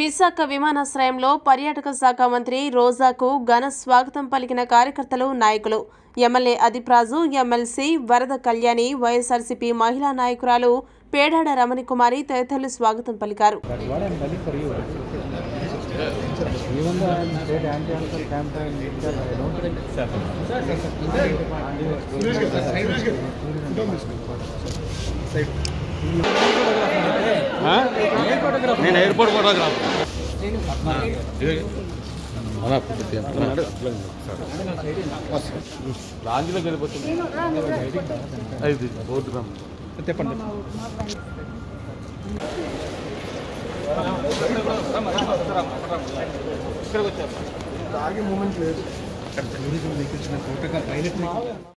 విశాఖ విమానాశ్రయంలో పర్యాటక శాఖ మంత్రి రోజాకు ఘన స్వాగతం పలికిన కార్యకర్తలు నాయకులు ఎమ్మెల్యే అదిప్రాజు ఎమ్మెల్సీ వరద కళ్యాణి వైఎస్ఆర్సీపీ మహిళా నాయకురాలు పేడాడ రమణికుమారి తదితరులు స్వాగతం పలికారు That's what I'm telling for you. Even though I'm state anti-alcohol campaign, I don't think. Sir. నేను ఎయిర్పోర్ట్ ఫోటోగ్రాఫ్ లాంజ్లోకి వెళ్ళిపోతుంది ఇది బోర్డు చెప్పండి ఇక్కడికి వచ్చారు టూరిజం వెహికల్స్ పైలట్